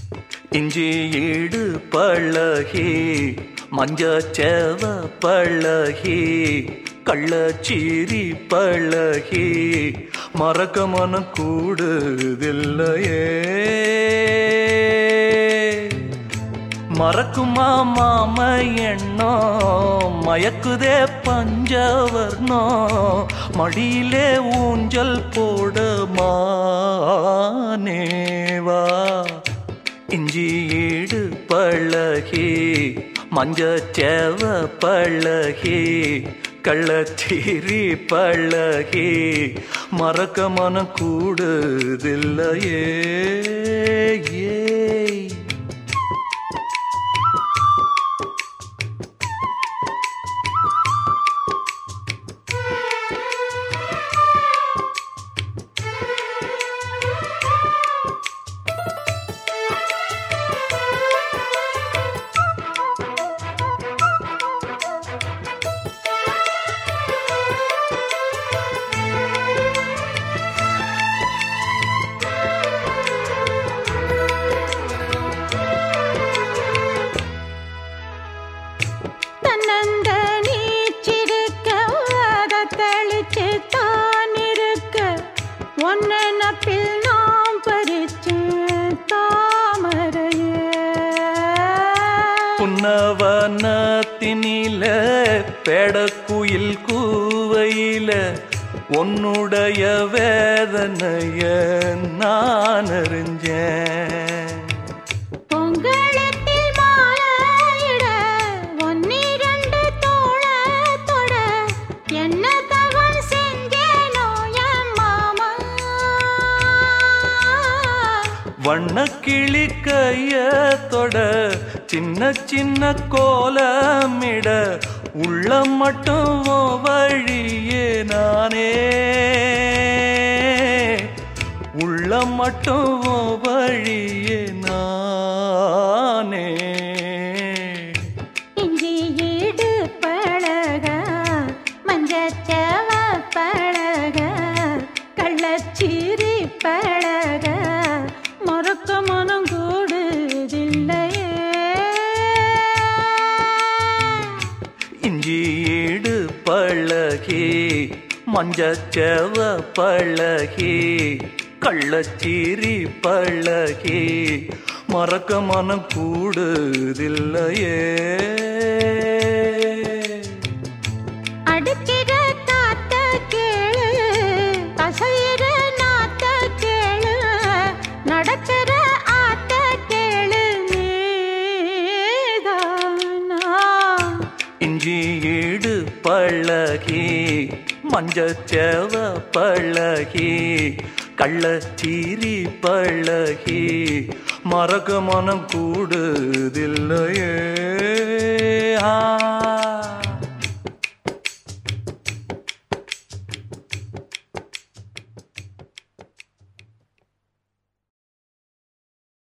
இஞ்சி ஈடு பழகி மஞ்சச்சேவ பழகி கள்ளச்சீரி பழகி மறக்க மனம் கூடுதில்லையே மறக்குமா மாம எண்ணம் மயக்குதே பஞ்சவர்ணம் மடியிலே ஊஞ்சல் போட மானேவா இஞ்சி ஈடு பழகி மஞ்சச்சேவ பழகி கள்ளச்சீரி பழகி மறக்க மனம் கூடுதில்லையே ஏய் தன்னந்த நீச்சிருக்க அதை தெளிச்சு தான் இருக்க ஒன்ன நப்பில் நாம் பறிச்சு தாமரைய புன்னவனத்தினில பெடக்குயில் கூவையில உன்னுடைய வேதனைய நான் அறிஞ்சேன் பொங்கலத்தில் மாலையிட ஒன்னிரண்டு தோளத்தொட என்ன தவறு செஞ்சேனோ என் மாமா வண்ணக்கிளி கைய தொட சின்ன சின்ன கோலமிட உள்ளம் மட்டும் உன் வழியே நானே உள்ளம் மட்டும் உன் வழியே நானே இஞ்சி ஈடு பழக மஞ்சச்சவ பழக கள்ளச்சீரி பழக மறக்க மனம் கூடுதில்லையே இஞ்சி ஈடு பழகி மஞ்சச்செவ பழகி கள்ளச்சீரி பழகி மறக்க மனம் கூடுதில்லையே அடிக்கிற காத்த கேளு கசையிற நாத்த கேளு நடக்கிற ஆத்த கேளு நீதானா இஞ்சி ஈடு பழகி மஞ்சச்செவ பழகி கள்ளச்சீரி பழகி மறக்க மனம் கூடுதில்லையே ஆ